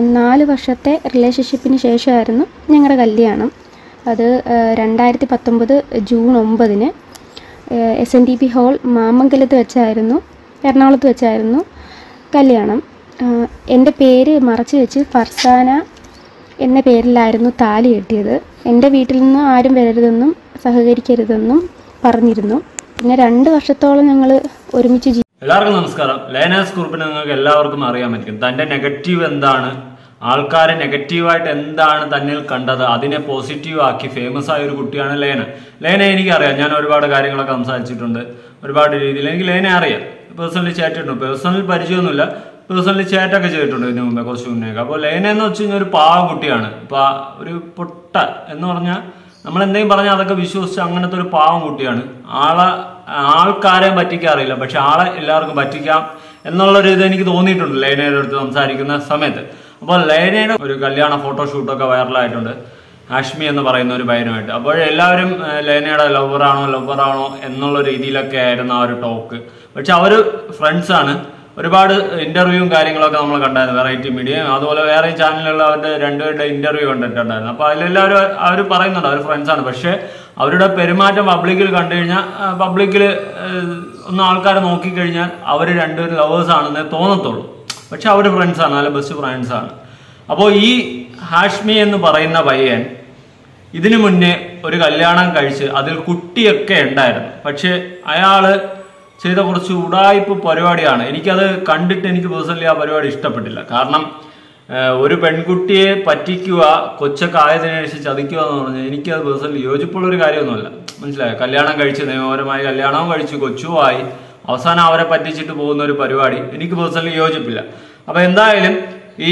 നാല് വർഷത്തെ റിലേഷൻഷിപ്പിന് ശേഷമായിരുന്നു ഞങ്ങളുടെ കല്യാണം അത് രണ്ടായിരത്തി പത്തൊമ്പത് ജൂൺ ഒമ്പതിന് S N D P hall മാമംഗലത്ത് വെച്ചായിരുന്നു എറണാകുളത്ത് വെച്ചായിരുന്നു കല്യാണം ആഹ് എൻ്റെ പേര് മറച്ചു വെച്ച് ഫർസാന എന്ന പേരിലായിരുന്നു താലി കെട്ടിയത് എൻ്റെ വീട്ടിൽ നിന്ന് ആരും വരരുതെന്നും സഹകരിക്കരുതെന്നും പറഞ്ഞിരുന്നു പിന്നെ രണ്ട് വർഷത്തോളം ഞങ്ങൾ ഒരുമിച്ച് ജീവി എല്ലാവർക്കും നമസ്കാരം ലേനാസ് കുറിപ്പിന് നിങ്ങൾക്ക് എല്ലാവർക്കും അറിയാൻ പറ്റും തന്റെ നെഗറ്റീവ് എന്താണ് ആൾക്കാരെ നെഗറ്റീവായിട്ട് എന്താണ് തന്നിൽ കണ്ടത് അതിനെ പോസിറ്റീവ് ആക്കി ഫേമസ് ആയ ഒരു കുട്ടിയാണ് ലേന ലേന എനിക്കറിയാം ഞാൻ ഒരുപാട് കാര്യങ്ങളൊക്കെ സംസാരിച്ചിട്ടുണ്ട് ഒരുപാട് രീതിയിൽ എനിക്ക് ലേനെ അറിയാം പേഴ്സണലി ചാറ്റ് ചെയ്തിട്ടുണ്ട് പേഴ്സണൽ പരിചയമൊന്നുമില്ല പേഴ്സണലി ചാറ്റൊക്കെ ചെയ്തിട്ടുണ്ട് ഇതിനു മുമ്പേ കുറച്ച് മുന്നേക്ക് അപ്പോൾ ലേന എന്ന് വെച്ച് കഴിഞ്ഞാൽ ഒരു പാവ കുട്ടിയാണ് ഇപ്പൊ ഒരു പൊട്ട എന്ന് പറഞ്ഞാൽ നമ്മൾ എന്തെങ്കിലും പറഞ്ഞാൽ അതൊക്കെ വിശ്വസിച്ച് അങ്ങനത്തെ ഒരു പാവം കുട്ടിയാണ് ആളെ ആൾക്കാരെയും പറ്റിക്കാറില്ല പക്ഷെ ആളെ എല്ലാവർക്കും പറ്റിക്കാം എന്നുള്ളൊരു ഇത് എനിക്ക് തോന്നിയിട്ടുണ്ട് ലൈനയുടെ അടുത്ത് സംസാരിക്കുന്ന സമയത്ത് അപ്പോൾ ലൈനയുടെ ഒരു കല്യാണ ഫോട്ടോഷൂട്ടൊക്കെ വൈറലായിട്ടുണ്ട് ഹാഷ്മി എന്ന് പറയുന്ന ഒരു പയ്യനുമായിട്ട് അപ്പോൾ എല്ലാവരും ഏഹ്, ലൈനയുടെ ലവറാണോ ലവറാണോ എന്നുള്ള രീതിയിലൊക്കെ ആയിരുന്നു ആ ഒരു ടോക്ക് പക്ഷെ അവർ ഫ്രണ്ട്സാണ് ഒരുപാട് ഇന്റർവ്യൂവും കാര്യങ്ങളൊക്കെ നമ്മൾ കണ്ടായിരുന്നു വെറൈറ്റി മീഡിയ അതുപോലെ വേറെ ചാനലുകളിൽ അവരുടെ രണ്ടുപേരുടെ ഇന്റർവ്യൂ കണ്ടിട്ടുണ്ടായിരുന്നു അപ്പൊ അതിലെല്ലാവരും അവർ പറയുന്നുണ്ട് അവർ ഫ്രണ്ട്സാണ് പക്ഷെ അവരുടെ പെരുമാറ്റം പബ്ലിക്കിൽ കണ്ടു കഴിഞ്ഞാൽ പബ്ലിക്കിൽ ഒന്ന് ആൾക്കാർ നോക്കിക്കഴിഞ്ഞാൽ അവർ രണ്ടുപേരും ലവേഴ്സ് ആണെന്നേ തോന്നത്തുള്ളൂ പക്ഷെ അവർ ഫ്രണ്ട്സാണ് നല്ല ബെസ്റ്റ് ഫ്രണ്ട്സാണ് അപ്പോൾ ഈ ഹാഷ്മി എന്ന് പറയുന്ന പയ്യൻ ഇതിനു മുന്നേ ഒരു കല്യാണം കഴിച്ച് അതിൽ കുട്ടിയൊക്കെ ഉണ്ടായിരുന്നു പക്ഷെ അയാള് ചെയ്ത കുറച്ച് ഉടായ്പ പരിപാടിയാണ് എനിക്കത് കണ്ടിട്ട് എനിക്ക് പേഴ്സണലി ആ പരിപാടി ഇഷ്ടപ്പെട്ടില്ല കാരണം ഏഹ്, ഒരു പെൺകുട്ടിയെ പറ്റിക്കുക കൊച്ചൊക്കെ ആയതിനനുസരിച്ച് ചതിക്കുക എന്ന് പറഞ്ഞാൽ എനിക്കത് പേഴ്സണലി യോജിപ്പുള്ള ഒരു കാര്യമൊന്നുമല്ല മനസ്സിലായോ കല്യാണം കഴിച്ച് നിയമപരമായി കല്യാണവും കഴിച്ച് കൊച്ചുമായി അവസാനം അവരെ പറ്റിച്ചിട്ട് പോകുന്ന ഒരു പരിപാടി എനിക്ക് പേഴ്സണലി യോജിപ്പില്ല അപ്പൊ എന്തായാലും ഈ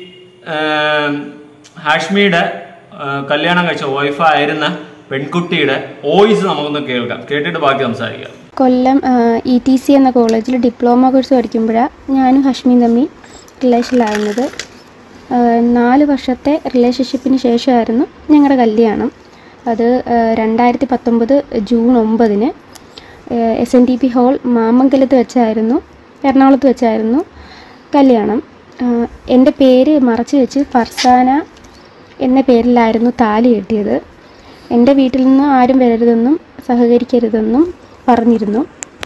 ഏഹ്, ഹാഷ്മിയുടെ ഏഹ്, കല്യാണം കഴിച്ച വൈഫായിരുന്ന പെൺകുട്ടിയുടെ വോയിസ് നമുക്കൊന്ന് കേൾക്കാം കേട്ടിട്ട് ബാക്കി സംസാരിക്കാം കൊല്ലം ഇ ടി സി എന്ന കോളേജിൽ ഡിപ്ലോമ കോഴ്സ് പഠിക്കുമ്പോഴാണ് ഞാനും ഹഷ്മിയും തമ്മിൽ റിലേഷനിലാകുന്നത് ആഹ് നാല് വർഷത്തെ റിലേഷൻഷിപ്പിന് ശേഷമായിരുന്നു ഞങ്ങളുടെ കല്യാണം അത് രണ്ടായിരത്തി പത്തൊമ്പത് ജൂൺ ഒമ്പതിന് S N D P hall മാമംഗലത്ത് വെച്ചായിരുന്നു എറണാകുളത്ത് വെച്ചായിരുന്നു കല്യാണം ആഹ് എൻ്റെ പേര് മറച്ചു വെച്ച് ഫർസാന എന്ന പേരിലായിരുന്നു താലി കെട്ടിയത് എൻ്റെ വീട്ടിൽ നിന്ന് ആരും വരരുതെന്നും സഹകരിക്കരുതെന്നും പറഞ്ഞിരുന്നു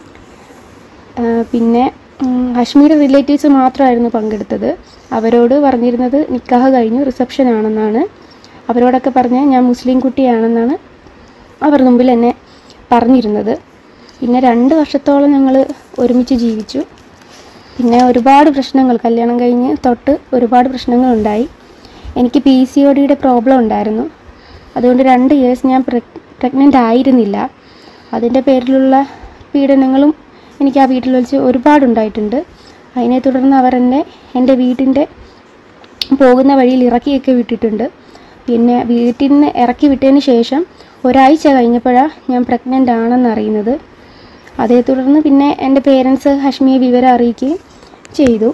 ആ, പിന്നെ ഉം, ഹഷ്മിയുടെ റിലേറ്റീവ്സ് മാത്രമായിരുന്നു പങ്കെടുത്തത് അവരോട് പറഞ്ഞിരുന്നത് നിക്കാഹ് കഴിഞ്ഞു റിസപ്ഷൻ ആണെന്നാണ് അവരോടൊക്കെ പറഞ്ഞ് ഞാൻ മുസ്ലിം കുട്ടിയാണെന്നാണ് അവർ മുമ്പിൽ എന്നെ പറഞ്ഞിരുന്നത് പിന്നെ രണ്ട് വർഷത്തോളം ഞങ്ങൾ ഒരുമിച്ച് ജീവിച്ചു പിന്നെ ഒരുപാട് പ്രശ്നങ്ങൾ കല്യാണം കഴിഞ്ഞ് തൊട്ട് ഒരുപാട് പ്രശ്നങ്ങളുണ്ടായി എനിക്ക് പി സി ഒ ഡിയുടെ പ്രോബ്ലം ഉണ്ടായിരുന്നു അതുകൊണ്ട് രണ്ട് ഇയേഴ്സ് ഞാൻ പ്രഗ്നൻ്റ് ആയിരുന്നില്ല അതിൻ്റെ പേരിലുള്ള പീഡനങ്ങളും എനിക്ക് ആ വീട്ടിൽ വെച്ച് ഒരുപാടുണ്ടായിട്ടുണ്ട് അതിനെ തുടർന്ന് അവർ എന്നെ എൻ്റെ വീട്ടിൻ്റെ പോകുന്ന വഴിയിൽ ഇറക്കിയൊക്കെ വിട്ടിട്ടുണ്ട് പിന്നെ വീട്ടിൽ നിന്ന് ഇറക്കി വിട്ടതിന് ശേഷം ഒരാഴ്ച കഴിഞ്ഞപ്പോഴാണ് ഞാൻ പ്രഗ്നൻ്റ് ആണെന്ന് അറിയുന്നത് അതേ തുടർന്ന് പിന്നെ എൻ്റെ പേരൻസ് ഹഷ്മിയെ വിവരം അറിയിക്കുകയും ചെയ്തു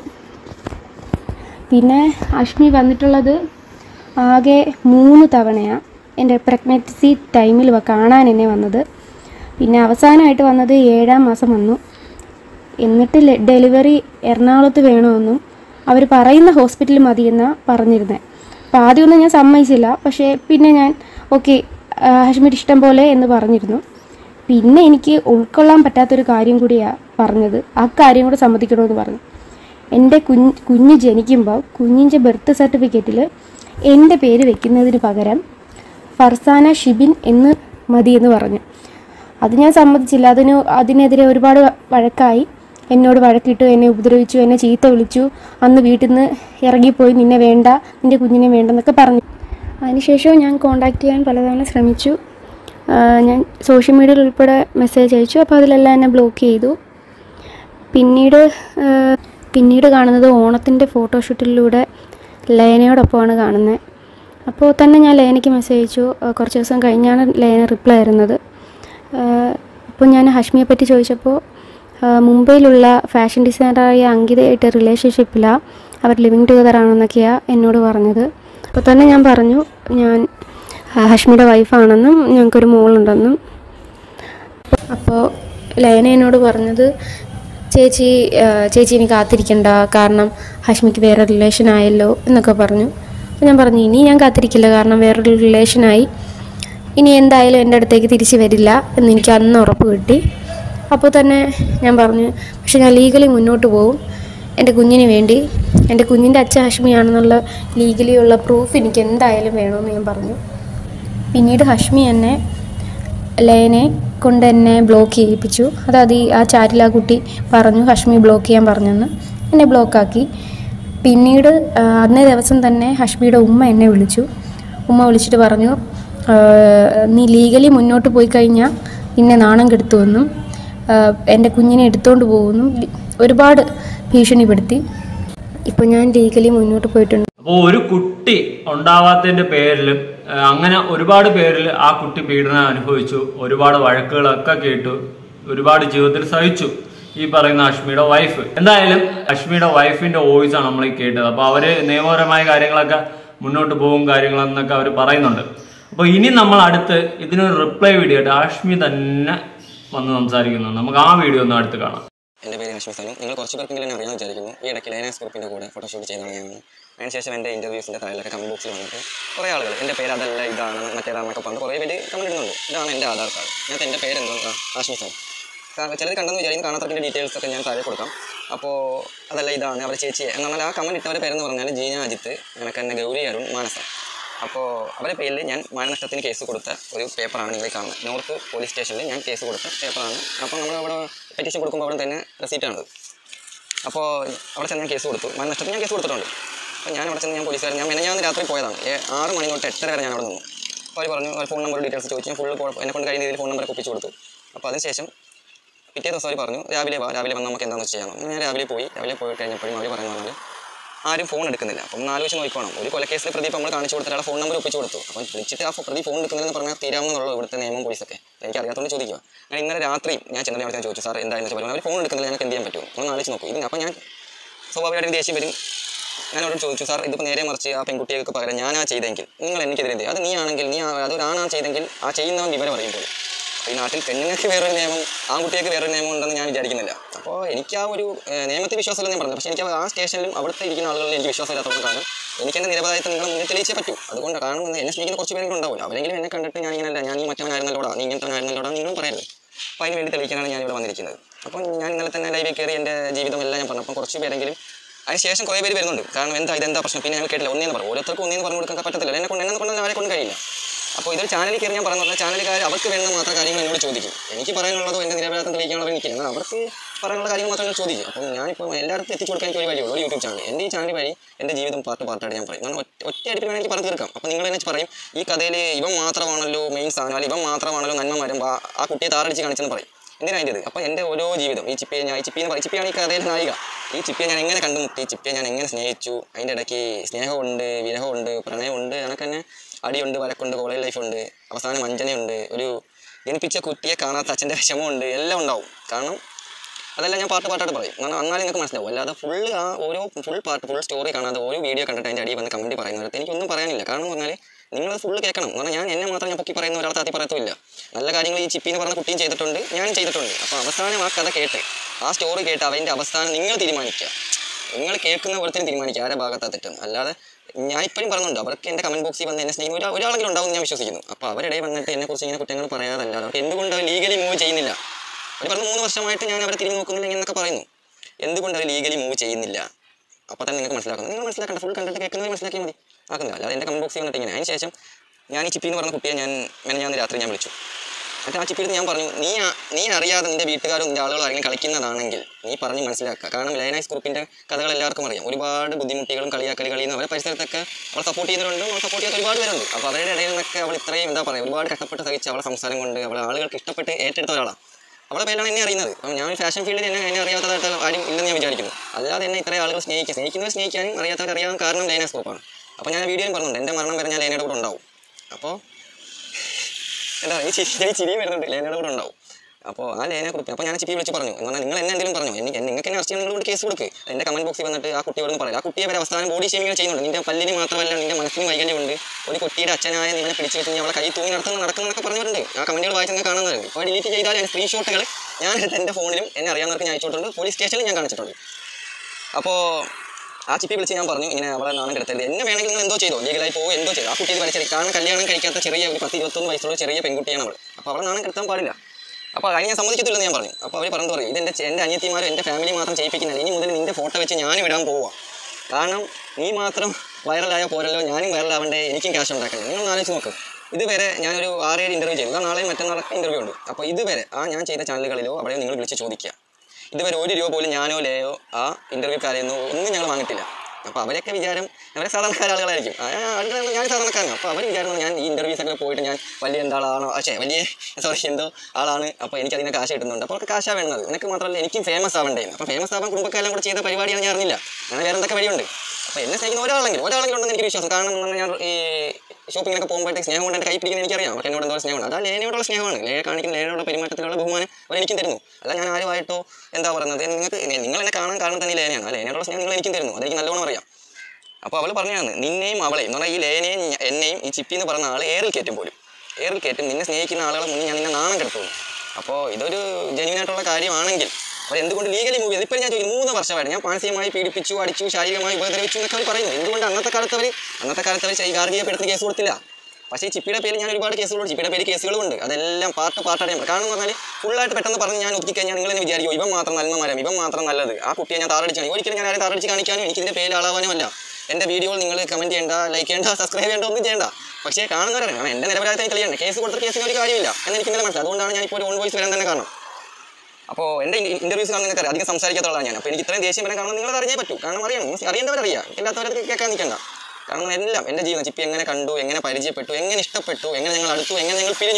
പിന്നെ അഷ്മി വന്നിട്ടുള്ളത് ആകെ മൂന്ന് തവണയാണ് എൻ്റെ പ്രഗ്നൻസി ടൈമിൽ വ- കാണാൻ എന്നെ വന്നത് പിന്നെ അവസാനമായിട്ട് വന്നത് ഏഴാം മാസം വന്നു എന്നിട്ട് ലെ- ഡെലിവറി എറണാകുളത്ത് വേണമെന്നും അവർ പറയുന്ന ഹോസ്പിറ്റൽ മതിയെന്നാണ് പറഞ്ഞിരുന്നത് അപ്പോൾ ആദ്യമൊന്നും ഞാൻ സമ്മതിച്ചില്ല പക്ഷേ പിന്നെ ഞാൻ ഓക്കെ ഹഷ്മിയുടെ ഇഷ്ടം പോലെ എന്ന് പറഞ്ഞിരുന്നു പിന്നെ എനിക്ക് ഉൾക്കൊള്ളാൻ പറ്റാത്തൊരു കാര്യം കൂടിയാണ് പറഞ്ഞത് ആ കാര്യം കൂടെ സമ്മതിക്കണമെന്ന് പറഞ്ഞു എൻ്റെ കുഞ്ഞ് കുഞ്ഞ് ജനിക്കുമ്പോൾ കുഞ്ഞിൻ്റെ ബർത്ത് സർട്ടിഫിക്കറ്റിൽ എൻ്റെ പേര് വെക്കുന്നതിന് പകരം ഫർസാന ഷിബിൻ എന്ന് മതി എന്ന് പറഞ്ഞു അത് ഞാൻ സമ്മതിച്ചില്ല അതിന് അതിനെതിരെ ഒരുപാട് വഴക്കായി എന്നോട് വഴക്കിട്ടു എന്നെ ഉപദ്രവിച്ചു എന്നെ ചീത്ത വിളിച്ചു അന്ന് വീട്ടിൽ നിന്ന് ഇറങ്ങിപ്പോയി നിന്നെ വേണ്ട നിൻ്റെ കുഞ്ഞിനെ വേണ്ടെന്നൊക്കെ പറഞ്ഞു അതിനുശേഷം ഞാൻ കോണ്ടാക്ട് ചെയ്യാൻ പലതവണ ശ്രമിച്ചു ആ, ഞാൻ സോഷ്യൽ മീഡിയയിൽ ഉൾപ്പെടെ മെസ്സേജ് അയച്ചു അപ്പോൾ അതിലെല്ലാം എന്നെ ബ്ലോക്ക് ചെയ്തു പിന്നീട് ആ, പിന്നീട് കാണുന്നത് ഓണത്തിൻ്റെ ഫോട്ടോഷൂട്ടിലൂടെ ലേനയോടൊപ്പമാണ് കാണുന്നത് അപ്പോൾ തന്നെ ഞാൻ ലേനയ്ക്ക് മെസ്സേജ് അയച്ചു ആ, കുറച്ച് ദിവസം കഴിഞ്ഞാണ് ലേന റിപ്ലൈ വരുന്നത് അപ്പോൾ ഞാൻ ഹഷ്മിയെ പറ്റി ചോദിച്ചപ്പോൾ ആ, മുംബൈയിലുള്ള ഫാഷൻ ഡിസൈനറായ അങ്കിതയായിട്ട് റിലേഷൻഷിപ്പിലാണ് അവർ ലിവിങ് ടുഗദർ ആണെന്നൊക്കെയാണ് എന്നോട് പറഞ്ഞത് അപ്പോൾ തന്നെ ഞാൻ പറഞ്ഞു ഞാൻ ആ, ഹഷ്മിയുടെ വൈഫാണെന്നും ഞങ്ങൾക്കൊരു മോളുണ്ടെന്നും അപ്പോൾ ലയന എന്നോട് പറഞ്ഞത് ചേച്ചി ആ, ചേച്ചി ഇനി കാത്തിരിക്കണ്ട കാരണം ഹഷ്മിക്ക് വേറെ റിലേഷൻ ആയല്ലോ എന്നൊക്കെ പറഞ്ഞു അപ്പോൾ ഞാൻ പറഞ്ഞു ഇനി ഞാൻ കാത്തിരിക്കില്ല കാരണം വേറൊരു റിലേഷനായി ഇനി എന്തായാലും എൻ്റെ അടുത്തേക്ക് തിരിച്ച് വരില്ല എന്ന് എനിക്ക് അന്ന് ഉറപ്പ് കിട്ടി അപ്പോൾ തന്നെ ഞാൻ പറഞ്ഞു പക്ഷെ ഞാൻ ലീഗലി മുന്നോട്ട് പോകും എൻ്റെ കുഞ്ഞിന് വേണ്ടി എൻ്റെ കുഞ്ഞിൻ്റെ അച്ഛൻ ഹഷ്മിയാണെന്നുള്ള ലീഗലി ഉള്ള പ്രൂഫ് എനിക്ക് എന്തായാലും വേണമെന്ന് ഞാൻ പറഞ്ഞു പിന്നീട് ഹഷ്മി എന്നെ ലയനെ കൊണ്ട് എന്നെ ബ്ലോക്ക് ചെയ്യിപ്പിച്ചു അതായത് ഈ ആ ചാറ്റിൽ ആ കുട്ടി പറഞ്ഞു ഹഷ്മി ബ്ലോക്ക് ചെയ്യാൻ പറഞ്ഞെന്ന് എന്നെ ബ്ലോക്കാക്കി പിന്നീട് ആ, അന്നേ ദിവസം തന്നെ ഹഷ്മിയുടെ ഉമ്മ എന്നെ വിളിച്ചു ഉമ്മ വിളിച്ചിട്ട് പറഞ്ഞു ആ, നീ ലീഗലി മുന്നോട്ട് പോയി കഴിഞ്ഞാൽ നിന്നെ നാണം കെടുത്തുവെന്നും ആ, എൻ്റെ കുഞ്ഞിനെ എടുത്തുകൊണ്ട് പോകുമെന്നും ഒരുപാട് ഭീഷണിപ്പെടുത്തി ഇപ്പോൾ ഞാൻ ലീഗലി മുന്നോട്ട് പോയിട്ടുണ്ട് അപ്പോൾ ഒരു കുട്ടി ഉണ്ടാവാത്തതിന്റെ പേരിലും ആ, അങ്ങനെ ഒരുപാട് പേരിൽ ആ കുട്ടി പീഡനം അനുഭവിച്ചു ഒരുപാട് വഴക്കുകളൊക്കെ കേട്ടു ഒരുപാട് ജീവിതത്തിൽ സഹിച്ചു ഈ പറയുന്ന അഷ്മിയുടെ വൈഫ് എന്തായാലും അഷ്മിയുടെ വൈഫിന്റെ വോയിസ് ആണ് നമ്മൾ ഈ കേട്ടത് അപ്പൊ അവര് നിയമപരമായ കാര്യങ്ങളൊക്കെ മുന്നോട്ട് പോകും കാര്യങ്ങളെന്നൊക്കെ അവർ പറയുന്നുണ്ട് അപ്പോൾ ഇനി നമ്മൾ അടുത്ത് ഇതിനൊരു റിപ്ലൈ വീഡിയോ ആയിട്ട് അഷ്മി തന്നെ വന്ന് സംസാരിക്കുന്നു നമുക്ക് ആ വീഡിയോ ഒന്ന് അടുത്ത് കാണാം എൻ്റെ പേര് ഹഷ്മി സനു നിങ്ങൾ കുറച്ച് പേർക്കെങ്കിലും എന്നെ അറിയാമെന്ന് വിചാരിക്കുന്നു ഈ ഇടയ്ക്ക് ലൈനാസ് ഗ്രൂപ്പിൻ്റെ കൂടെ ഫോട്ടോഷൂട്ട് ചെയ്താണ് ഞാൻ അതിനുശേഷം എൻ്റെ ഇൻ്റർവ്യൂസിൻ്റെ താഴെയൊക്കെ കമൻറ്റ് ബോക്സിൽ വന്നിട്ട് കുറേ ആളുകൾ എൻ്റെ പേര് അതല്ല ഇതാണ് മറ്റേതാണെന്നൊക്കെ പറഞ്ഞ് കുറേ പേര് കമൻറ്റ് ഇടുന്നുണ്ട് ഇതാണ് എൻ്റെ ആധാർ കാർഡ് ഞാൻ എൻ്റെ പേര് എന്താ ഹാഷ്മി സനു കാരണം ചിലർ കണ്ടെന്ന് വിചാരിക്കും കാണാത്തതിൻ്റെ ഡീറ്റെയിൽസ് ഒക്കെ ഞാൻ താഴെ കൊടുക്കാം അപ്പോൾ അതല്ല ഇതാണ് അവരുടെ ചേച്ചി എന്ന് പറഞ്ഞാൽ ആ കമൻറ്റ് ഇട്ടവരുടെ പേരെന്ന് പറഞ്ഞാൽ ജീന അജിത്ത് എനിക്ക് തന്നെ ഗൗരി അരുൺ മാനസ അപ്പോൾ അവരുടെ പേരിൽ ഞാൻ മാനനഷ്ടത്തിന് കേസ് കൊടുത്ത ഒരു പേപ്പറാണ് നിങ്ങൾ കാണുന്നത് നോർത്ത് പോലീസ് സ്റ്റേഷനിൽ ഞാൻ കേസ് കൊടുത്ത പേപ്പറാണ് അപ്പോൾ നമ്മൾ അവിടെ പെറ്റീഷൻ കൊടുക്കുമ്പോൾ അവിടെ തന്നെ റെസീറ്റാണത് അപ്പോൾ അവിടെ ചെന്ന് ഞാൻ കേസ് കൊടുത്തു മാനനഷ്ടത്തിന് ഞാൻ കേസ് കൊടുത്തിട്ടുണ്ട് അപ്പോൾ ഞാൻ അവിടെ ചെന്ന് ഞാൻ പോലീസുകാരൻ ഞാൻ ഞാൻ രാത്രി പോയതാണ് ഏ- ആറ് മണി തൊട്ട് എട്ടര വരെ ഞാൻ അവിടെ നിന്നു അപ്പോൾ അവർ പറഞ്ഞു അവർ ഫോൺ നമ്പർ ഡീറ്റെയിൽസ് ചോദിച്ചു ഞാൻ ഫുള്ള് എന്നെ കൊണ്ട് കഴിയുന്ന രീതിയിൽ ഫോൺ നമ്പർ ഒപ്പിച്ച് കൊടുത്തു അപ്പോൾ അതിനുശേഷം പിറ്റേ ദിവസം അവർ പറഞ്ഞു രാവിലെ വാ രാവിലെ വന്ന് നമുക്ക് എന്താണെന്ന് ചെയ്യാം ഞാൻ രാവിലെ പോയി രാവിലെ പോയി കഴിഞ്ഞപ്പോഴും അവർ പറയുന്നത് പറഞ്ഞാൽ ആരും ഫോൺ എടുക്കുന്നില്ല അപ്പം ഒന്ന് ആലോചിച്ച് നോക്കണം ഒരു കൊലക്കേസിലെ പ്രതി ഇപ്പോൾ നമ്മൾ കാണിച്ചു കൊടുത്ത ഒരാളെ ഫോൺ നമ്പർ ഒപ്പിച്ച് കൊടുത്തു അപ്പം വിളിച്ചിട്ട് ആ പ്രതി ഫോൺ എടുക്കുന്നില്ലെന്ന് പറഞ്ഞാൽ തീരാവുന്നുള്ളൂ ഇവിടുത്തെ നിയമം പോലീസൊക്കെ എനിക്ക് അറിയാത്തതുകൊണ്ട് ചോദിക്കുക ഞാൻ ഇന്നലെ രാത്രി ഞാൻ ചെന്നിട്ട് അവിടെ ചോദിച്ചു സാർ എന്താണെന്ന് വെച്ചാൽ അവർ ഫോൺ എടുക്കുന്നില്ല ഞങ്ങൾക്ക് എന്ത് ചെയ്യാൻ പറ്റും ഒന്ന് ആലോചിച്ച് നോക്കൂ ഇതിന് അപ്പം ഞാൻ സ്വാഭാവികമായിട്ടും ദേഷ്യം വരും ഞാൻ അവരോട് ചോദിച്ചു സാർ ഇതിപ്പോൾ നേരെ മറിച്ച് ആ പെൺകുട്ടികൾക്ക് പകരം ഞാനാ ചെയ്തെങ്കിൽ നിങ്ങൾ എനിക്കെതിരെ എന്ത് ചെയ്യും? അത് നീ ആണെങ്കിൽ നീ ആ- അതൊരാണാ ചെയ്തെങ്കിൽ ആ ചെയ്യുന്നവൻ വിവരം അറിയുമ്പോൾ അപ്പോൾ ഈ നാട്ടിൽ പെണ്ണുങ്ങൾക്ക് വേറൊരു നിയമം ആൺകുട്ടികൾക്ക് വേറൊരു നിയമം ഉണ്ടെന്ന് ഞാൻ വിചാരിക്കുന്നില്ല അപ്പോൾ എനിക്ക് ആ ഒരു ഏഹ്, നിയമത്തിൽ വിശ്വാസമില്ല ഞാൻ പറഞ്ഞു പക്ഷേ എനിക്ക് ആ സ്റ്റേഷനിലും അവിടുത്തെ ഇരിക്കുന്ന ആളുകളിൽ എനിക്ക് വിശ്വാസമില്ലാത്തതുകൊണ്ട് കാരണം എനിക്ക് എൻ്റെ നിരപരാധിത്വം നിങ്ങൾ മുന്നിൽ തെളിയിച്ചേ പറ്റൂ അതുകൊണ്ട് കാണുന്നത് എന്നെ സ്നേഹിക്കുന്ന കുറച്ച് പേരെങ്കിലും ഉണ്ടാവില്ല അവരെങ്കിലും എന്നെ കണ്ടിട്ട് ഞാൻ ഇങ്ങനെയല്ല ഞാൻ ഈ മറ്റവനായിരുന്നല്ലോടാ നീ ഇങ്ങനത്തവനായിരുന്നല്ലോടാ നിങ്ങളും പറയരുത് അപ്പോൾ അതിന് വേണ്ടി തെളിയിക്കാനാണ് ഞാൻ ഇവിടെ വന്നിരിക്കുന്നത് അപ്പോൾ ഞാൻ ഇന്നലെ തന്നെ ലൈവിൽ കയറി എൻ്റെ ജീവിതമെല്ലാം ഞാൻ പറഞ്ഞു അപ്പം കുറച്ച് പേരെങ്കിലും അതിന് ശേഷം കുറേ പേര് വരുന്നുണ്ട് കാരണം എന്താ ഇതെന്താ പ്രശ്നം പിന്നെ ഞാൻ കേട്ടില്ല ഒന്നേന്ന് പറഞ്ഞു ഓരോരുത്തർക്കും ഒന്നേന്ന് പറഞ്ഞു കൊടുക്കാൻ പറ്റത്തില്ല എന്നെ കൊണ്ട് എന്നെ കൊണ്ട് അവരെ കൊണ്ട് കഴിയില്ല അപ്പോൾ ഇതൊരു ചാനലിൽ കയറി ഞാൻ പറഞ്ഞു പറഞ്ഞാൽ ചാനലുകാർ അവർക്ക് വേണ്ട മാത്രം കാര്യങ്ങൾ എന്നോട് ചോദിക്കും എനിക്ക് പറയാനുള്ളതോ എൻ്റെ നിരപരാധം തെളിയിക്കാനുള്ളത് എനിക്ക് എന്നാൽ അവർക്ക് പറയാനുള്ള കാര്യങ്ങൾ മാത്രം എന്നോട് ചോദിക്കും അപ്പം ഞാനിപ്പോൾ എല്ലായിടത്തും എത്തിച്ചു കൊടുക്കാൻ എനിക്ക് ഒരു വഴിയുള്ളൂ ഒരു യൂട്യൂബ് ചാനൽ എൻ്റെ ഈ ചാനൽ വഴി എൻ്റെ ജീവിതം പാർട്ട് പാർട്ടായിട്ട് ഞാൻ പറയും കാരണം ഒറ്റ ഒറ്റ അടിപ്പിൽ വേണമെങ്കിൽ പറഞ്ഞു തീർക്കാം അപ്പോൾ നിങ്ങൾ എന്നെ പറയും ഈ കഥയിൽ ഇവൻ മാത്രമാണല്ലോ മെയിൻ സാധനം അല്ലെങ്കിൽ ഇവൻ മാത്രമാണല്ലോ നന്മ മരം ആ- ആ കുട്ടിയെ താറടിച്ച് കാണിച്ചെന്ന് പറയും എന്തിനാ അതിൻ്റെ അപ്പോൾ എൻ്റെ ഓരോ ജീവിതം ഈ ചിപ്പിയെ ഞാൻ ഈ ചിപ്പി എന്ന് പറയും ചിപ്പിയാണ് ഈ കഥയിലെ നായിക ഈ ചിപ്പിയെ ഞാൻ എങ്ങനെ കണ്ടുമുട്ടി ചിപ്പിയെ ഞാൻ എങ്ങനെ സ്നേഹിച്ചു അതിൻ്റെ ഇടയ്ക്ക് സ്നേഹമുണ്ട് വിരഹമുണ്ട് പ്രണയമുണ്ട് എനിക്ക് തന്നെ അടിയുണ്ട് വഴക്കുണ്ട് കോളേജ് ലൈഫുണ്ട് അവസാനം വഞ്ചനയുണ്ട് ഒരു ജനിപ്പിച്ച കുട്ടിയെ കാണാത്ത അച്ഛൻ്റെ വിഷമമുണ്ട് എല്ലാം ഉണ്ടാവും കാരണം അതെല്ലാം ഞാൻ പാട്ട് പാട്ടായിട്ട് പറയും കാരണം എന്നാലും നിങ്ങൾക്ക് മനസ്സിലാവും അല്ലാതെ ഫുള്ള് ആ ഓരോ ഫുൾ പാട്ട് ഫുൾ സ്റ്റോറി കാണാതെ ഓരോ വീഡിയോ കണ്ടിട്ട് അതിൻ്റെ അടിയിൽ വന്ന് കമൻറ്റ് പറയുന്നത് എനിക്കൊന്നും പറയാനില്ല കാരണം എന്ന് പറഞ്ഞാൽ നിങ്ങളത് ഫുള്ള് കേൾക്കണം കാരണം ഞാൻ എന്നെ മാത്രം ഞാൻ പൊക്കി പറയുന്ന ഒരാളെ താത്തി പറയത്തുമില്ല നല്ല കാര്യങ്ങൾ ഈ ചിപ്പി എന്ന് പറഞ്ഞ കുട്ടിയും ചെയ്തിട്ടുണ്ട് ഞാനും ചെയ്തിട്ടുണ്ട് അപ്പോൾ അവസാനം ആ കഥ കേട്ട് ആ സ്റ്റോറി കേട്ട് അതിൻ്റെ അവസാനം നിങ്ങൾ തീരുമാനിക്കുക നിങ്ങൾ കേൾക്കുന്ന ഓരോരുത്തരും തീരുമാനിക്കുക ആരുടെ ഭാഗത്താ തെറ്റെന്ന് അല്ലാതെ ഞാൻ ഇപ്പോഴും പറഞ്ഞുണ്ട് അവർക്ക് എൻ്റെ കമൻറ്റ് ബോക്സിൽ വന്ന് എന്നെ സ്നേഹിക്കുന്ന ഒരാ ഒരാളെങ്കിലും ഉണ്ടാവും എന്ന് ഞാൻ വിശ്വസിക്കുന്നു അപ്പോൾ അവരുടെ വന്നിട്ട് എന്നെക്കുറിച്ച് ഇങ്ങനെ കുറ്റങ്ങൾ പറയാതല്ല അവർക്ക് എന്തുകൊണ്ട് അവർ ലീഗലി മൂവ് ചെയ്യുന്നില്ല അവർ പറഞ്ഞ മൂന്ന് വർഷമായിട്ട് ഞാൻ അവരെ തിരിഞ്ഞു നോക്കുന്നില്ല എന്നൊക്കെ പറയുന്നു എന്തുകൊണ്ട് അവർ ലീഗലി മൂവ് ചെയ്യുന്നില്ല അപ്പോൾ തന്നെ നിങ്ങൾക്ക് മനസ്സിലാക്കണം നിങ്ങൾ മനസ്സിലാക്കണ്ട ഫുൾ കണ്ടിട്ട് കേൾക്കുന്നത് മനസ്സിലാക്കിയാൽ മതി ആക്കുന്നില്ല അല്ലാതെ എൻ്റെ കമൻറ്റ് ബോക്സിൽ വന്നിട്ട് ഇങ്ങനെ അതിന് ശേഷം ഞാൻ ഈ ചിപ്പി എന്ന് പറഞ്ഞ കുട്ടിയെ ഞാൻ മെനഞ്ഞാന്ന് രാത്രി ഞാൻ വിളിച്ചു എന്നിട്ട് ആ ചിപ്പിയിൽ ഞാൻ പറഞ്ഞു നീ ആ- നീ അറിയാതെ നിന്റെ വീട്ടുകാരും നിന്റെ ആളുകളും ആരെങ്കിലും കളിക്കുന്നതാണെങ്കിൽ നീ പറഞ്ഞ് മനസ്സിലാക്കുക കാരണം ലയനൈസ് ഗ്രൂപ്പിൻ്റെ കഥകൾ എല്ലാവർക്കും അറിയാം ഒരുപാട് ബുദ്ധിമുട്ടികളും കളിയാക്കലി കളിയുന്ന അവരെ പരിസരത്തൊക്കെ അവളെ സപ്പോർട്ട് ചെയ്യുന്നവരുണ്ട് അവളെ സപ്പോർട്ട് ചെയ്യാത്ത ഒരുപാട് പേരുണ്ട് അപ്പോൾ അവരുടെ ഇടയിൽ നിന്നൊക്കെ അവൾ ഇത്രയും എന്താ പറയുക ഒരുപാട് കഷ്ടപ്പെട്ട് സഹിച്ച് അവളെ സംസാരം കൊണ്ട് അവളെ ആളുകൾക്ക് ഇഷ്ടപ്പെട്ട് ഏറ്റെടുത്ത ഒരാളാണ് അവളെ പേരിലാണ് എന്നെ അറിയുന്നത് അപ്പം ഞാൻ ഫാഷൻ ഫീൽഡിൽ എന്നെ എന്നെ അറിയാത്തതായിട്ട് ആരും ഇല്ലെന്ന് ഞാൻ വിചാരിക്കുന്നു അല്ലാതെ എന്നെ ഇത്രയും ആളുകൾ സ്നേഹിക്കുക സ്നേഹിക്കുന്നവർ സ്നേഹിക്കാനും അറിയാത്തവർ അറിയാൻ കാരണം ലൈന സ്കോപ്പാണ് അപ്പോൾ ഞാൻ വീഡിയോയിൽ പറഞ്ഞിട്ടുണ്ട് എൻ്റെ മരണം വരെ ഞാൻ ലൈനയുടെ കൂടെ ഉണ്ടാവും അപ്പോൾ എന്താ പറയുക ഈ ചിരി ഈ ചിരിയും വരുന്നുണ്ട് ലൈനയുടെ കൂടെ ഉണ്ടാവും അപ്പോൾ ആ ലേനെ കുറിച്ച് അപ്പോൾ ഞാൻ ചിപ്പി വിളിച്ച് പറഞ്ഞു എന്ന് പറഞ്ഞാൽ നിങ്ങൾ എന്നെ എന്തെങ്കിലും പറഞ്ഞു എനിക്ക് നിങ്ങൾക്ക് എന്നെ അറസ്റ്റ് നിങ്ങൾ കേസ് കൊടുക്ക് എൻ്റെ കമന്റ് ബോക്സിൽ വന്നിട്ട് ആ കുട്ടിയോട് പറയാം ആ കുട്ടിയെ വരെ അവസാനം ബോഡി ഷേമിങ് ചെയ്യുന്നുണ്ട് നിന്റെ പല്ലിന് മാത്രമല്ല നിന്റെ മനസ്സിന് വൈകല്യമുണ്ട് ഒരു കുട്ടിയുടെ അച്ഛനായ നിന്നെ പിടിച്ച് വെച്ച് അവളെ കൈ തൂങ്ങി നടത്തുന്ന നടക്കുന്നൊക്കെ പറഞ്ഞിട്ടുണ്ട് ആ കമന്റുകൾ വായിച്ച് നിങ്ങൾക്ക് കാണുന്നുണ്ട് അപ്പോൾ ഡിലീറ്റ് ചെയ്താൽ ഞാൻ സ്ക്രീൻഷോട്ടുകൾ ഞാൻ എടുത്ത് എൻ്റെ ഫോണിലും എന്നെ അറിയാവുന്നവർക്ക് ഞാൻ അയച്ചിട്ടുണ്ട് പോലീസ് സ്റ്റേഷനിൽ ഞാൻ കാണിച്ചിട്ടുണ്ട് അപ്പോൾ ആ ചിപ്പി വിളിച്ച് ഞാൻ പറഞ്ഞു ഇങ്ങനെ അവളെ നാണം കിടത്തരുത് എന്നെ വേണമെങ്കിൽ നിങ്ങൾ എന്തോ ചെയ്തോ ലീഗലായി പോകുമോ എന്തോ ചെയ്തോ ആ കുട്ടിയെ വലിച്ചെറിയും കാരണം കല്യാണം കഴിക്കാത്ത ചെറിയ ഒരു പത്ത് ഇരുപത്തൊന്ന് വയസ്സുള്ള ചെറിയ പെൺകുട്ടിയാണ് അവൾ അപ്പോൾ അവളെ നാണം കിടത്താൻ പാടില്ല അപ്പോൾ അതിന് ഞാൻ സമ്മതിക്കത്തില്ലെന്ന് ഞാൻ പറഞ്ഞു അപ്പോൾ അവർ പറഞ്ഞു പറയും ഇതെൻ്റെ എൻ്റെ അനിയത്തിമാരും എൻ്റെ ഫാമിലി മാത്രം ചെയ്യിപ്പിക്കുന്നില്ല ഇനി മുതൽ നിൻ്റെ ഫോട്ടോ വെച്ച് ഞാനും ഇടാൻ പോവുക കാരണം നീ മാത്രം വൈറലായ പോരല്ലോ ഞാനും വൈറലാവണ്ടേ എനിക്കും ക്യാഷ് ഉണ്ടാക്കണ്ടേ നിങ്ങൾ ആലോചിച്ച് നോക്ക് ഇതുവരെ ഞാനൊരു ആറേഴ് ഇൻ്റർവ്യൂ ചെയ്തു നാളെ മറ്റന്നാളൊക്കെ ഇൻ്റർവ്യൂ ഉണ്ട് അപ്പോൾ ഇതുവരെ ആ ഞാൻ ചെയ്ത ചാനലുകളിലോ അവിടെ നിങ്ങൾ വിളിച്ച് ചോദിക്കുക ഇതുവരെ ഒരു രൂപ പോലും ഞാനോ ലേയോ ആ ഇൻ്റർവ്യൂക്കാരെന്നോ ഒന്നും ഞങ്ങൾ വാങ്ങിയിട്ടില്ല അപ്പോൾ അവരൊക്കെ വിചാരം അവരെ സാധാരണക്കാര ആളുകളായിരിക്കും ആ, ആളുകൾ ഞാൻ സാധാരണക്കാരനാണ് അപ്പോൾ അവർ വിചാരം ഞാൻ ഈ ഇൻ്റർവ്യൂസ് ഒക്കെ പോയിട്ട് ഞാൻ വലിയ എന്താളാണോ പക്ഷേ വലിയ സോറി എന്തോ ആളാണ് അപ്പോൾ എനിക്ക് അതിനെ കാശ് കിട്ടുന്നുണ്ട് അപ്പോൾ അവർക്ക് കാശാണ് വേണ്ടത് എനിക്ക് മാത്രമല്ല എനിക്കും ഫേമസ് ആവേണ്ടേ അപ്പോൾ ഫേമസ് ആവാൻ കുടുംബക്കാരെല്ലാം കൂടെ ചെയ്ത പരിപാടിയാണ് ഞാൻ അറിഞ്ഞില്ല അങ്ങനെ വേറെ എന്തൊക്കെ വഴിയുണ്ട് അപ്പോൾ എന്നെ സ്നേഹിക്കുന്ന ഒരാളെങ്കിലും ഒരാളെങ്കിലും ഉണ്ടെന്ന് എനിക്ക് വിശ്വാസം കാരണം എന്ന് പറഞ്ഞാൽ ഞാൻ ഈ ഷോപ്പിങ്ങിനൊക്കെ പോകുമ്പോഴത്തേക്ക് സ്നേഹം കൊണ്ട് എൻ്റെ കൈ പിടിക്കുന്ന എനിക്കറിയാം അവർക്ക് എന്നോട് എന്തോ സ്നേഹമാണ് അതാ ലേനയോടുള്ള സ്നേഹമാണ് ലേന കാണിക്കുന്ന ലേനയോടുള്ള പെരുമാറ്റത്തിലുള്ള ബഹുമാനം അവർ എനിക്കും തരുന്നു അല്ല ഞാൻ ആരുമായിട്ടോ എന്താ പറയുന്നത് നിങ്ങൾക്ക് നിങ്ങൾ എന്നെ കാണാൻ കാരണം തന്നെ ഈ ലേനയാണ് ആ ലേനയോടുള്ള സ്നേഹം നിങ്ങൾ എനിക്കും തരുന്നു അതെനിക്ക് നല്ലോണം അറിയാം അപ്പോൾ അവൾ പറഞ്ഞതാണ് നിന്നെയും അവളെയും എന്ന് പറഞ്ഞാൽ ഈ ലേനയും ഞ- എന്നെയും ഈ ചിപ്പി എന്ന് പറഞ്ഞ ആൾ ഏറിൽ കയറ്റും പോലും ഏറിൽ കയറ്റും നിന്നെ സ്നേഹിക്കുന്ന ആളുകളെ മുന്നിൽ ഞാൻ നിന്നെ നാണം കെടുത്തുന്നു അപ്പോൾ ഇതൊരു ജെന്യൂൻ ആയിട്ടുള്ള കാര്യമാണെങ്കിൽ അവർ എന്തുകൊണ്ട് ലീഗലി മൂവ് ചെയ്തു ഇപ്പോൾ ഞാൻ ചോദിക്കുന്നു മൂന്ന് വർഷമായിട്ട് ഞാൻ മാനസികമായി പീഡിപ്പിച്ചു അടിച്ചു ശാരീരികമായി ഉപദ്രവിച്ചു എന്നൊക്കെ അവർ പറയുന്നു എന്തുകൊണ്ട് അന്നത്തെ കാലത്ത് അവർ അന്നത്തെ കാലത്ത് അവർ ഗാർഹികപ്പെടുത്തി കേസ് കൊടുത്തില്ല പക്ഷേ ഈ ചിപ്പിയുടെ പേരിൽ ഞാൻ ഒരുപാട് കേസുകളുണ്ട് ചിപ്പിയുടെ പേര് കേസുകളുണ്ട് അതെല്ലാം പാർട്ട് പാർട്ടായിട്ട് ഞാൻ പറയും. കാരണം എന്ന് പറഞ്ഞാൽ ഫുള്ളായിട്ട് പെട്ടെന്ന് പറഞ്ഞ് ഞാൻ ഒതുക്കി കഴിഞ്ഞാൽ നിങ്ങൾ എന്നെ വിചാരിക്കും ഇവൻ മാത്രം നന്മ മരം ഇവൻ മാത്രം നല്ലത് ആ കുട്ടിയെ ഞാൻ താറടിച്ചാണ് ഒരിക്കലും ഞാൻ ആരെയും താറടിച്ച് കാണിക്കാനും എനിക്ക് ഇതിൻ്റെ പേരിൽ ആളാവാനും അല്ല എൻ്റെ വീഡിയോകൾ നിങ്ങൾ കമൻറ്റ് ചെയ്യേണ്ട ലൈക്ക് ചെയ്യേണ്ട സബ്സ്ക്രൈബ് ചെയ്യേണ്ട ഒന്നും ചെയ്യേണ്ട പക്ഷേ കാണുന്നവരാണ് കാരണം എൻ്റെ നിലവാരത്തെ തെളിയണ്ട കേസ് കൊടുത്ത കേസിന് ഒരു കാര്യമില്ല എന്ന് എനിക്ക് ഇന്നലെ മനസ്സിലായി അതുകൊണ്ടാണ് ഞാൻ ഇപ്പോൾ ഒരു ഓൺ വോയിസ് വരാൻ തന്നെ കാരണം അപ്പോൾ എൻ്റെ ഇൻ്റർവ്യൂസ് കാണുന്ന നിങ്ങൾക്ക് അധികം സംസാരിക്കാത്തതാണ് ഞാൻ അപ്പോൾ എനിക്ക് ഇത്രയും ദേഷ്യം വരാൻ കാരണം നിങ്ങൾ അറിയേ പറ്റൂ കാരണം അറിയണം മീൻസ് അറിയേണ്ടവരറിയാം എല്ലാത്തവരത് കേൾക്കാൻ നിൽക്കണ്ട കാരണം എല്ലാം എൻ്റെ ജീവിതം ചിപ്പി എങ്ങനെ കണ്ടു എങ്ങനെ പരിചയപ്പെട്ടു എങ്ങനെ ഇഷ്ടപ്പെട്ടു എങ്ങനെ ഞങ്ങൾ അടുത്തു എങ്ങനെ ഞങ്ങൾ പിരിഞ്ഞു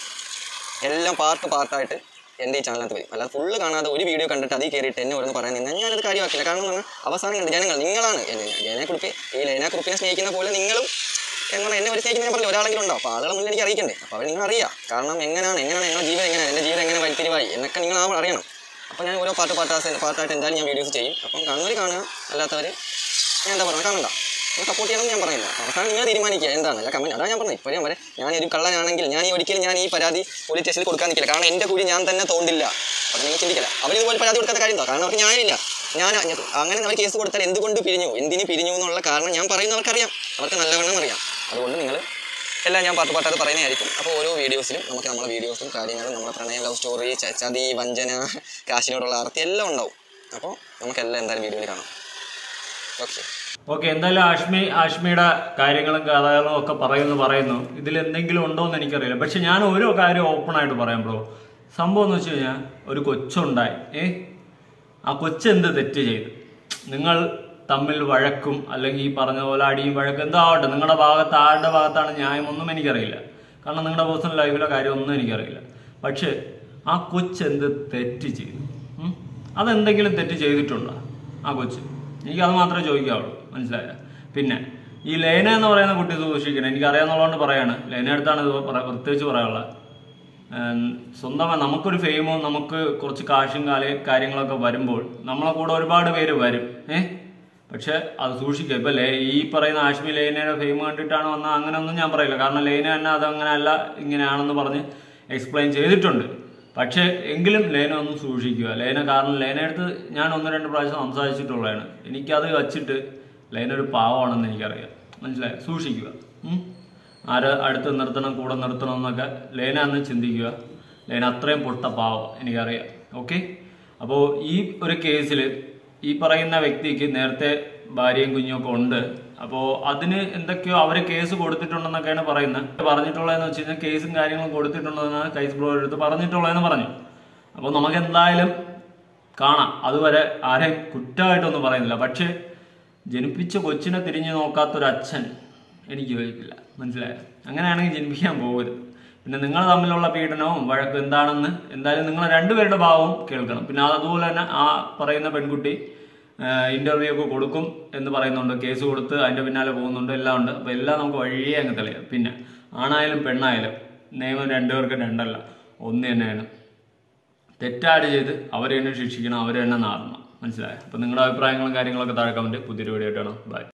എല്ലാം പാർട്ട് പാർട്ടായിട്ട് എൻ്റെ ഈ ചാനലിനകത്ത് വരും അല്ലാതെ ഫുള്ള് കാണാതെ ഒരു വീഡിയോ കണ്ടിട്ട് അതിൽ കയറിയിട്ട് എന്നെ ഓരോന്ന് പറയാൻ നിന്നാൽ ഞാനത് കാര്യമാക്കില്ല കാരണം എന്ന് പറഞ്ഞാൽ അവസാനം കണ്ട് ജനങ്ങൾ നിങ്ങളാണ് ലേനാക്കുറിപ്പ് ഈ ലേനാക്കുറിപ്പിനെ സ്നേഹിക്കുന്ന പോലെ നിങ്ങളും എന്നാൽ എന്നെ ഒരു സ്നേഹിക്കുന്ന ഞാൻ പറഞ്ഞില്ല ഒരാളെങ്കിലും ഉണ്ടാവും അപ്പോൾ ആളുകളെ മുന്നിൽ എനിക്ക് അറിയിക്കണ്ടേ അപ്പോൾ അവർ നിങ്ങൾ അറിയാം കാരണം എങ്ങനെയാണ് എങ്ങനെയാണ് ഞങ്ങളുടെ ജീവിതം എങ്ങനെയാണ് എൻ്റെ ജീവിതം എങ്ങനെ വഴിത്തിരിവായി എന്നൊക്കെ നിങ്ങൾ ആ അറിയണം അപ്പോൾ ഞാൻ ഓരോ പാട്ട് പാട്ടാസ് പാട്ടായിട്ട് എന്തായാലും ഞാൻ വീഡിയോസ് ചെയ്യും അപ്പം കാണുന്നവർ കാണുക അല്ലാത്തവർ ഞാൻ എന്താ പറയുക കാണണ്ട നിങ്ങൾ സപ്പോർട്ട് ചെയ്യണമെന്ന് ഞാൻ പറയുന്നില്ല അവസാനം നിങ്ങൾ തീരുമാനിക്കുക എന്താണ് അല്ല കമൻറ്റ് അതാണ് ഞാൻ പറഞ്ഞത് ഇപ്പോഴും വരെ ഞാൻ ഒരു കള്ളനാണെങ്കിൽ ഞാൻ ഈ ഒരിക്കലും ഞാൻ ഈ പരാതി പോലീസ് സ്റ്റേഷനിൽ കൊടുക്കാൻ നിൽക്കില്ല കാരണം എൻ്റെ കൂടി ഞാൻ തന്നെ തോണ്ടില്ല അത് നിങ്ങൾ ചിന്തിക്കില്ല അവർ ഇതുപോലെ പരാതി കൊടുക്കാത്ത കാര്യം എന്താ കാരണം അവർക്ക് ന്യായമില്ല ഞാൻ ഞാൻ- അങ്ങനെ അവർ കേസ് കൊടുത്താൽ എന്തുകൊണ്ട് പിരിഞ്ഞു എന്തിന് പിരിഞ്ഞു എന്നുള്ള കാരണം ഞാൻ പറയുന്നവർക്കറിയാം അവർക്ക് നല്ലവണ്ണം അറിയാം അതുകൊണ്ട് നിങ്ങൾ എല്ലാം ഞാൻ പാട്ട് പാട്ടായിട്ട് പറയുന്നതായിരിക്കും അപ്പോൾ ഓരോ വീഡിയോസിലും നമുക്ക് നമ്മുടെ വീഡിയോസും കാര്യങ്ങളും നമ്മുടെ പ്രണയ ലവ് സ്റ്റോറി ച- ചതി വഞ്ചന കാശിനോടുള്ള ആർത്തി എല്ലാം ഉണ്ടാവും അപ്പോൾ നമുക്കെല്ലാം എന്തായാലും വീഡിയോയിൽ കാണാം ഓക്കെ ഓക്കെ എന്തായാലും ആഷ്മി ആഷ്മിയുടെ കാര്യങ്ങളും കഥകളും ഒക്കെ പറയുന്നു പറയുന്നു ഇതിൽ എന്തെങ്കിലും ഉണ്ടോ എന്ന് എനിക്കറിയില്ല പക്ഷെ ഞാൻ ഓരോ കാര്യം ഓപ്പൺ ആയിട്ട് പറയാം ബ്രോ സംഭവം എന്ന് വെച്ച് കഴിഞ്ഞാൽ ഒരു കൊച്ചുണ്ടായി ഏ ആ കൊച്ചെന്ത് തെറ്റ് ചെയ്തു നിങ്ങൾ തമ്മിൽ വഴക്കും അല്ലെങ്കിൽ ഈ പറഞ്ഞ പോലെ അടിയും വഴക്കും എന്തോ ആവട്ടെ നിങ്ങളുടെ ഭാഗത്ത് ആരുടെ ഭാഗത്താണ് ന്യായം ഒന്നും എനിക്കറിയില്ല കാരണം നിങ്ങളുടെ പേഴ്സണൽ ലൈഫിലെ കാര്യം ഒന്നും എനിക്കറിയില്ല പക്ഷേ ആ കൊച്ചെന്ത് തെറ്റ് ചെയ്തു ഉം? അതെന്തെങ്കിലും തെറ്റ് ചെയ്തിട്ടുണ്ടോ ആ കൊച്ച് എനിക്ക് അത് മാത്രമേ ചോദിക്കാവുള്ളൂ മനസ്സിലായ പിന്നെ ഈ ലേന എന്ന് പറയുന്ന കുട്ടി സൂക്ഷിക്കണം എനിക്ക് അറിയാന്നുള്ളതുകൊണ്ട് പറയാണ് ലേന അടുത്താണ് ഇത് പറ- പ്രത്യേകിച്ച് പറയാനുള്ളത് ഏം, സ്വന്തമായി നമുക്കൊരു ഫെയിമും നമുക്ക് കുറച്ച് കാശും കാല കാര്യങ്ങളൊക്കെ വരുമ്പോൾ നമ്മളെ കൂടെ ഒരുപാട് പേര് വരും ഏ പക്ഷെ അത് സൂക്ഷിക്കുക ഇപ്പൊ ലേ ഈ പറയുന്ന ആഷ്മി ലേനയുടെ ഫെയിം കണ്ടിട്ടാണ് വന്നത് അങ്ങനെയൊന്നും ഞാൻ പറയില്ല കാരണം ലേന തന്നെ അത് അങ്ങനെയല്ല ഇങ്ങനെയാണെന്ന് പറഞ്ഞ് എക്സ്പ്ലെയിൻ ചെയ്തിട്ടുണ്ട് പക്ഷേ എങ്കിലും ലേന ഒന്ന് സൂക്ഷിക്കുക ലേന കാരണം ലേനയടുത്ത് ഞാൻ ഒന്ന് രണ്ട് പ്രാവശ്യം സംസാരിച്ചിട്ടുള്ളതാണ് എനിക്കത് വച്ചിട്ട് ലേന ഒരു പാവമാണെന്ന് എനിക്കറിയാം മനസ്സിലായോ സൂക്ഷിക്കുക ഉം. ആര് അടുത്ത് നിർത്തണം കൂടെ നിർത്തണം എന്നൊക്കെ ലേന അന്ന് ചിന്തിക്കുക ലേന അത്രയും പൊട്ട പാവം എനിക്കറിയാം ഓക്കെ അപ്പോൾ ഈ ഒരു കേസിൽ ഈ പറയുന്ന വ്യക്തിക്ക് നേരത്തെ ഭാര്യയും കുഞ്ഞും ഒക്കെ ഉണ്ട് അപ്പോൾ അതിന് എന്തൊക്കെയോ അവർ കേസ് കൊടുത്തിട്ടുണ്ടെന്നൊക്കെയാണ് പറയുന്നത് പറഞ്ഞിട്ടുള്ളതെന്ന് വെച്ച് കഴിഞ്ഞാൽ കേസും കാര്യങ്ങളും കൊടുത്തിട്ടുണ്ടെന്നാണ് കൈസ് ബ്രോ അടുത്ത് പറഞ്ഞിട്ടുള്ളതെന്ന് പറഞ്ഞു അപ്പോൾ നമുക്ക് എന്തായാലും കാണാം അതുവരെ ആരെയും കുറ്റമായിട്ടൊന്നും പറയുന്നില്ല പക്ഷേ ജനിപ്പിച്ച കൊച്ചിനെ തിരിഞ്ഞു നോക്കാത്തൊരു അച്ഛൻ എനിക്ക് യോജിക്കില്ല മനസ്സിലായോ അങ്ങനെയാണെങ്കിൽ ജനിപ്പിക്കാൻ പോകരുത് പിന്നെ നിങ്ങൾ തമ്മിലുള്ള പീഡനവും വഴക്കും എന്താണെന്ന് എന്തായാലും നിങ്ങൾ രണ്ടുപേരുടെ ഭാവവും കേൾക്കണം പിന്നെ അതുപോലെ തന്നെ ആ പറയുന്ന പെൺകുട്ടി ഇന്റർവ്യൂ ഒക്കെ കൊടുക്കും എന്ന് പറയുന്നുണ്ട് കേസ് കൊടുത്ത് അതിന്റെ പിന്നാലെ പോകുന്നുണ്ട് എല്ലാം ഉണ്ട് അപ്പൊ എല്ലാം നമുക്ക് വഴിയേ അങ്ങ് തെളിയാം പിന്നെ ആണായാലും പെണ്ണായാലും നിയമം രണ്ടുപേർക്കും രണ്ടല്ല ഒന്ന് തന്നെയാണ് തെറ്റായിട്ട് ചെയ്ത് അവർ തന്നെ ശിക്ഷിക്കണം അവർ തന്നെ നാറണം മനസ്സിലായോ അപ്പോൾ നിങ്ങളുടെ അഭിപ്രായങ്ങളും കാര്യങ്ങളൊക്കെ താഴെ കമൻറ്റ് പുതിയൊരു വീഡിയോ ആയിട്ടാണ് ബൈ